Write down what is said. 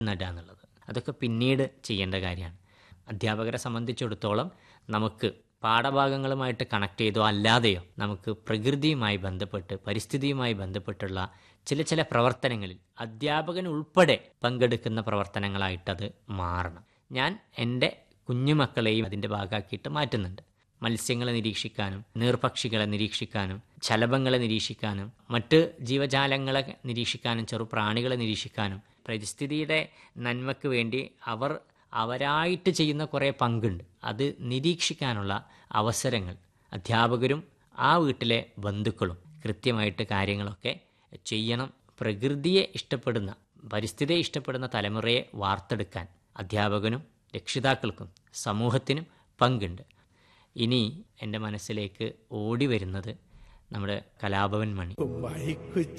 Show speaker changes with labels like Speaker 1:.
Speaker 1: നടുക എന്നുള്ളത് അതൊക്കെ പിന്നീട് ചെയ്യേണ്ട കാര്യമാണ് അധ്യാപകരെ സംബന്ധിച്ചിടത്തോളം നമുക്ക് പാഠഭാഗങ്ങളുമായിട്ട് കണക്ട് ചെയ്തോ അല്ലാതെയോ നമുക്ക് പ്രകൃതിയുമായി ബന്ധപ്പെട്ട് പരിസ്ഥിതിയുമായി ബന്ധപ്പെട്ടുള്ള ചില ചില പ്രവർത്തനങ്ങളിൽ അധ്യാപകൻ ഉൾപ്പെടെ പങ്കെടുക്കുന്ന പ്രവർത്തനങ്ങളായിട്ടത് മാറണം ഞാൻ എൻ്റെ കുഞ്ഞുമക്കളെയും അതിൻ്റെ ഭാഗമാക്കിയിട്ട് മാറ്റുന്നുണ്ട് മത്സ്യങ്ങളെ നിരീക്ഷിക്കാനും നീർപക്ഷികളെ നിരീക്ഷിക്കാനും ശലഭങ്ങളെ നിരീക്ഷിക്കാനും മറ്റ് ജീവജാലങ്ങളെ നിരീക്ഷിക്കാനും ചെറുപ്രാണികളെ നിരീക്ഷിക്കാനും പരിസ്ഥിതിയുടെ നന്മയ്ക്ക് വേണ്ടി അവർ അവരായിട്ട് ചെയ്യുന്ന കുറേ പങ്കുണ്ട് അത് നിരീക്ഷിക്കാനുള്ള അവസരങ്ങൾ അധ്യാപകരും ആ വീട്ടിലെ ബന്ധുക്കളും കൃത്യമായിട്ട് കാര്യങ്ങളൊക്കെ ചെയ്യണം പ്രകൃതിയെ ഇഷ്ടപ്പെടുന്ന പരിസ്ഥിതിയെ ഇഷ്ടപ്പെടുന്ന തലമുറയെ വാർത്തെടുക്കാൻ അധ്യാപകനും രക്ഷിതാക്കൾക്കും സമൂഹത്തിനും പങ്കുണ്ട് ഇനി എൻ്റെ മനസ്സിലേക്ക് ഓടി വരുന്നത് നമ്മുടെ കലാഭവൻ മണി
Speaker 2: കുമ്മായിക്കുച്ച